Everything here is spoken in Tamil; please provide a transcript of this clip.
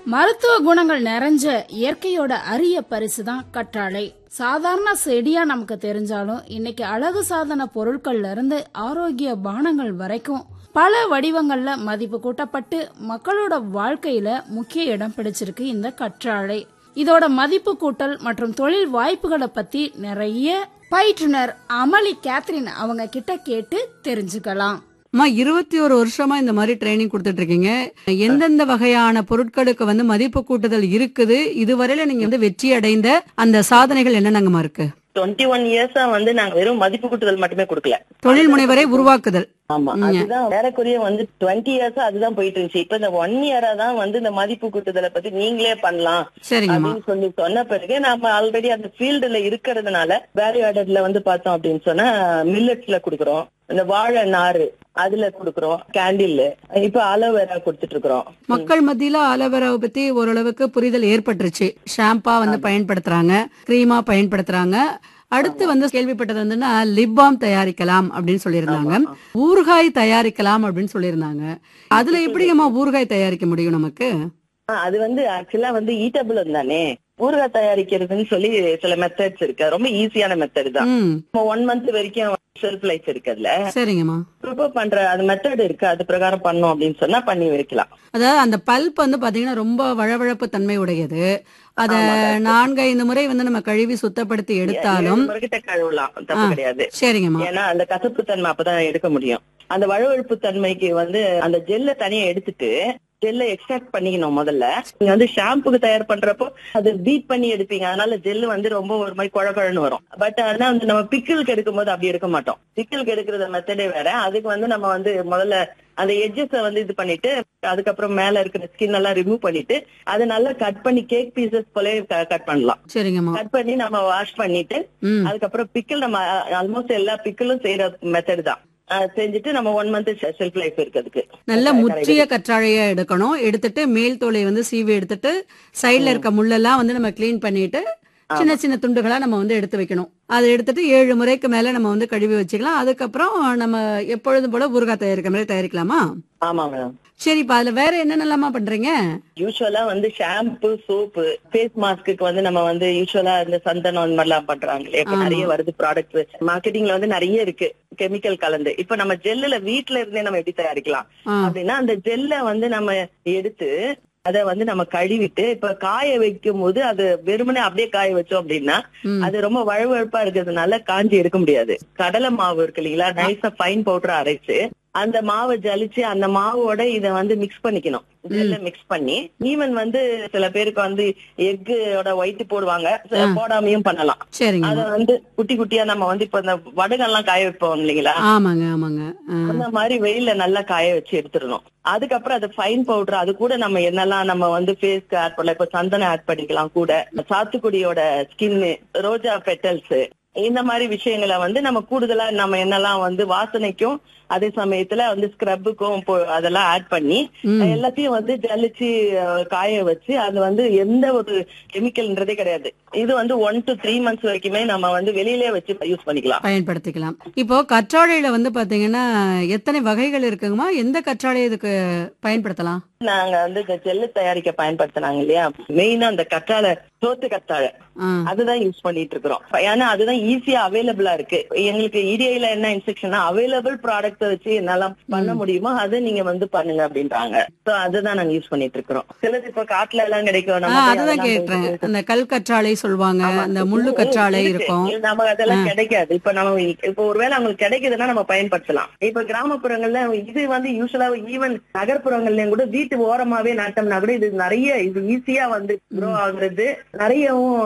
மருத்துவ குணங்கள் நிறைஞ்ச இயற்கையோட அரிய பரிசு தான் கற்றாழை சாதாரண செடியா நமக்கு தெரிஞ்சாலும் இன்னைக்கு அழகு சாதன பொருட்கள்ல இருந்து ஆரோக்கிய பானங்கள் வரைக்கும் பல வடிவங்கள்ல மதிப்பு கூட்டப்பட்டு மக்களோட வாழ்க்கையில முக்கிய இடம் பிடிச்சிருக்கு இந்த கற்றாழை இதோட மதிப்பு கூட்டல் மற்றும் தொழில் வாய்ப்புகளை பத்தி நிறைய பயிற்றுனர் அமளி கேத்ரின் அவங்க கிட்ட கேட்டு தெரிஞ்சுக்கலாம் அம்மா இருபத்தி ஒரு வருஷமா இந்த மாதிரி ட்ரைனிங் கொடுத்துட்டு இருக்கீங்க எந்தெந்த வகையான பொருட்களுக்கு வந்து மதிப்பு கூட்டுதல் இருக்குது இதுவரையில நீங்க வந்து வெற்றி அடைந்த அந்த சாதனைகள் என்னென்னங்கம்மா இருக்கு டுவெண்ட்டி ஒன் இயர்ஸா வந்து நாங்க வெறும் மதிப்பு கூட்டுதல் மட்டுமே கொடுக்கல தொழில் முனைவரை உருவாக்குதல் ஆமா அதுதான் ஏறக்குறைய வந்து டுவெண்ட்டி இயர்ஸா அதுதான் போயிட்டு இருந்துச்சு இப்ப இந்த ஒன் இயரா தான் வந்து இந்த மதிப்பு கூட்டுதலை பத்தி நீங்களே பண்ணலாம் சரிங்கம்மா அப்படின்னு சொல்லி சொன்ன பிறகு நாம ஆல்ரெடி அந்த ஃபீல்டுல இருக்கிறதுனால வேல்யூ ஆடட்ல வந்து பார்த்தோம் அப்படின்னு சொன்னா மில்லட்ஸ்ல குடுக்குறோம் இந்த வாழை நாறு அதுல குடுக்குறோம் கேண்டில் இப்ப அலோவேரா கொடுத்துட்டு இருக்கிறோம் மக்கள் மத்தியில அலோவேராவை பத்தி ஓரளவுக்கு புரிதல் ஏற்பட்டுருச்சு ஷாம்பா வந்து பயன்படுத்துறாங்க கிரீமா பயன்படுத்துறாங்க அடுத்து வந்து கேள்விப்பட்டது வந்துன்னா லிப் பாம் தயாரிக்கலாம் அப்படின்னு சொல்லியிருந்தாங்க ஊறுகாய் தயாரிக்கலாம் அப்படின்னு சொல்லியிருந்தாங்க அதுல எப்படிங்கம்மா ஊறுகாய் தயாரிக்க முடியும் நமக்கு ஆ, அது வந்து ஆக்சுவலா வந்து ஈட்டபிள் தானே ஊறுகாய் தயாரிக்கிறதுன்னு சொல்லி சில மெத்தட்ஸ் இருக்கு ரொம்ப ஈஸியான மெத்தட் தான் ம் ஒன் மந்த் வரைக்கும் ஷெல்ஃப் லைஃப் இருக்கு அதுல சரிங்கம்மா ப்ரிப்பேர் பண்ற அது மெத்தட் இருக்கு அது பிரகாரம் பண்ணோம் அப்படின்னு சொன்னா பண்ணி வைக்கலாம் அதாவது அந்த பல்ப் வந்து பாத்தீங்கன்னா ரொம்ப வழவழப்பு தன்மை உடையது அத நான்கு ஐந்து முறை வந்து நம்ம கழுவி சுத்தப்படுத்தி எடுத்தாலும் ஏழு முறைகிட்ட கழுவலாம் தப்பு ஆ. கிடையாது சரிங்கம்மா ஏன்னா அந்த கசப்பு தன்மை அப்பதான் எடுக்க முடியும் அந்த வழுவழுப்பு தன்மைக்கு வந்து அந்த ஜெல்ல தனியா எடுத்துட்டு ஜெல்ல எக்ஸ்ட்ராக்ட் பண்ணிக்கணும் முதல்ல நீங்க வந்து ஷாம்புக்கு தயார் பண்றப்போ அது பீட் பண்ணி எடுப்பீங்க அதனால ஜெல்லு வந்து ரொம்ப ஒரு மாதிரி குழ குழன்னு வரும் பட் ஆனா வந்து நம்ம பிக்கிளுக்கு எடுக்கும் போது அப்படி எடுக்க மாட்டோம் பிக்கிளுக்கு எடுக்கிற மெத்தடே வேற அதுக்கு வந்து நம்ம வந்து முதல்ல அந்த எட்ஜஸ் வந்து இது பண்ணிட்டு அதுக்கப்புறம் மேல இருக்கிற ஸ்கின் எல்லாம் ரிமூவ் பண்ணிட்டு அதை நல்லா கட் பண்ணி கேக் பீசஸ் போல கட் பண்ணலாம் சரிங்கம்மா கட் பண்ணி நம்ம வாஷ் பண்ணிட்டு ம் அதுக்கப்புறம் பிக்கிள் நம்ம ஆல்மோஸ்ட் எல்லா பிக்கிளும் செய்யற மெத்தட் தான் அஹ் செஞ்சுட்டு நம்ம ஒன் மந்த் ஷெல்ஃப் லைஃப் இருக்கிறதுக்கு நல்ல முற்றிய கற்றாழைய எடுக்கணும் எடுத்துட்டு மேல் தோலை வந்து சீவி எடுத்துட்டு சைடுல இருக்க முள்ளெல்லாம் வந்து நம்ம க்ளீன் பண்ணிட்டு சின்ன சின்ன துண்டுகளா நம்ம வந்து எடுத்து வைக்கணும் அதை எடுத்துட்டு ஏழு முறைக்கு மேல நம்ம வந்து கழுவி வச்சுக்கலாம் அதுக்கப்புறம் நம்ம எப்பொழுதும் போல ஊறுகாய் தயாரிக்கிற மாதிரி தயாரிக்கலாமா ஆமா மேடம் சரி இப்ப அதுல வேற என்னென்னலாமா பண்றீங்க யூஸ்வலா வந்து ஷாம்பு சோப்பு ஃபேஸ் மாஸ்க்கு வந்து நம்ம வந்து யூஸ்வலா இந்த சந்தனம் அந்த மாதிரி எல்லாம் பண்றாங்களே இப்ப ஆமா. நிறைய வருது ப்ராடக்ட் மார்க்கெட்டிங்ல வந்து நிறைய இருக்கு கெமிக்கல் கலந்து இப்ப நம்ம ஜெல்லுல வீட்ல இருந்தே நம்ம எப்படி தயாரிக்கலாம் ஆ, அப்படின்னா அந்த ஜெல்ல வந்து நம்ம எடுத்து அத வந்து நம்ம கழுவிட்டு இப்ப காய வைக்கும் போது அது வெறுமனே அப்படியே காய வச்சோம் அப்படின்னா ம். அது ரொம்ப வழுவழுப்பா இருக்கிறதுனால காஞ்சி எடுக்க முடியாது கடலை மாவு இருக்கு இல்லைங்களா நைஸா ஃபைன் பவுடர் அரைச்சு அந்த மாவை ஜலிச்சு அந்த மாவோட இத வந்து மிக்ஸ் பண்ணிக்கணும் ஜெல்ல மிக்ஸ் பண்ணி ஈவன் வந்து சில பேருக்கு வந்து எக்கோட ஒயிட் போடுவாங்க சில போடாமையும் பண்ணலாம் அத சரிங்கம்மா வந்து குட்டி குட்டியா நம்ம வந்து இப்ப இந்த வடகெல்லாம் காய வைப்போம் இல்லைங்களா ஆமாங்க ஆமாங்க ஆ, அந்த மாதிரி வெயில்ல நல்லா காய வச்சு எடுத்துடணும் அதுக்கப்புறம் அது ஃபைன் பவுடர் அது கூட நம்ம என்னெல்லாம் நம்ம வந்து ஃபேஸ்க்கு ஆட் பண்ணலாம் இப்ப சந்தனம் ஆட் பண்ணிக்கலாம் கூட சாத்துக்குடியோட ஸ்கின்னு ரோஜா பெட்டல்ஸ் இந்த மாதிரி விஷயங்களை வந்து நம்ம கூடுதலா நம்ம என்னெல்லாம் வந்து வாசனைக்கும் அதே சமயத்துல வந்து ஸ்க்ரப்புக்கும் அதெல்லாம் ஆட் பண்ணி ம். எல்லாத்தையும் வந்து ஜலிச்சு அஹ், காய வச்சு அது வந்து எந்த ஒரு கெமிக்கல்ன்றதே கிடையாது இது வந்து ஒன் டு த்ரீ மந்த்ஸ் வரைக்குமே நம்ம வந்து வெளியிலே வச்சு யூஸ் பண்ணிக்கலாம் பயன்படுத்திக்கலாம் இப்போ கற்றாழையில வந்து பாத்தீங்கன்னா எத்தனை வகைகள் இருக்குங்கம்மா எந்த கற்றாழை இதுக்கு பயன்படுத்தலாம் நாங்க வந்து இந்த ஜெல்லு தயாரிக்க பயன்படுத்தினாங்க இல்லையா மெயினா அந்த கற்றாழை சோத்து கற்றாழை ஆ, அதுதான் யூஸ் பண்ணிட்டு இருக்கிறோம் ஏன்னா அதுதான் ஈஸியா அவைலபிளா இருக்கு எங்களுக்கு இடிஐல என்ன இன்ஸ்ட்ரக்ஷனா அவைலபிள் ப்ராடக்ட் வச்சு என்னால பண்ண முடியுமோ அதை நீங்க வந்து பண்ணுங்க அப்படின்றாங்க சோ அதுதான் நாங்க யூஸ் பண்ணிட்டு இருக்கிறோம் சிலது இப்ப காட்டுல எல்லாம் கிடைக்கும் ஆ, நம்ம போய் அதுதான் அதெல்லாம் கேட்டேன் போய் அந்த கல் கற்றாழை சொல்லுவாங்க அந்த முள்ளு கற்றாழை இருக்கு. இருக்கும் இது நமக்கு அதெல்லாம் கிடைக்காது இப்ப நம்ம இப்ப ஒருவேளை அவங்களுக்கு கிடைக்குதுன்னா நம்ம பயன்படுத்தலாம் இப்ப கிராமப்புறங்கள்ல இது வந்து யூஸ்வலா ஈவன் நகர்ப்புறங்கள்லயும் கூட வீட்டு ஓரமாவே நட்டோம்னா கூட இது நிறைய இது ஈஸியா வந்து க்ரோ ஆகுறது நிறையவும்